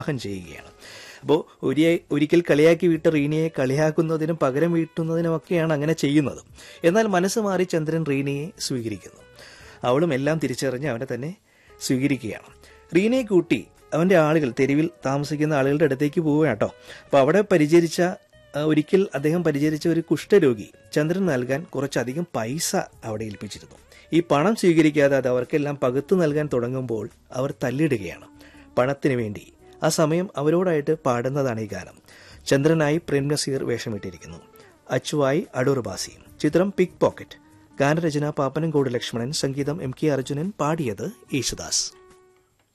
വിവാഹം ചെയ്യുകയാണ് അപ്പോൾ ഒരിയ ഒരിക്കൽ കളിയാക്കി വിട്ട റീനയെ കളിയാക്കുന്നതിനും പകരം വീട്ടുന്നതിനുമൊക്കെയാണ് അങ്ങനെ ചെയ്യുന്നത് എന്നാൽ മനസ്സ് മാറി ചന്ദ്രൻ റീനയെ സ്വീകരിക്കുന്നു അവളും എല്ലാം തിരിച്ചറിഞ്ഞ് അവനെ തന്നെ സ്വീകരിക്കുകയാണ് റീനയെ കൂട്ടി അവൻ്റെ ആളുകൾ തെരുവിൽ താമസിക്കുന്ന ആളുകളുടെ അടുത്തേക്ക് പോവുകയാണ് കേട്ടോ അപ്പോൾ അവിടെ പരിചരിച്ച ആ, ഒരിക്കൽ അദ്ദേഹം പരിചരിച്ച ഒരു കുഷ്ഠരോഗി ചന്ദ്രൻ നൽകാൻ കുറച്ചധികം പൈസ അവിടെ ഏൽപ്പിച്ചിരുന്നു ഈ പണം സ്വീകരിക്കാതെ അത് അവർക്കെല്ലാം പകുത്തു നൽകാൻ തുടങ്ങുമ്പോൾ അവർ തല്ലിടുകയാണ് പണത്തിന് വേണ്ടി ആ സമയം അവരോടായിട്ട് പാടുന്നതാണ് ഈ ഗാനം ചന്ദ്രനായി പ്രേം നസീർ വേഷമിട്ടിരിക്കുന്നു അച്ചുവായി അടൂർ ബാസി ചിത്രം പിക് പോക്കറ്റ് ഗാനരചന പാപ്പനംകോട് ലക്ഷ്മണൻ സംഗീതം എം കെ അർജുനൻ പാടിയത് യേശുദാസ്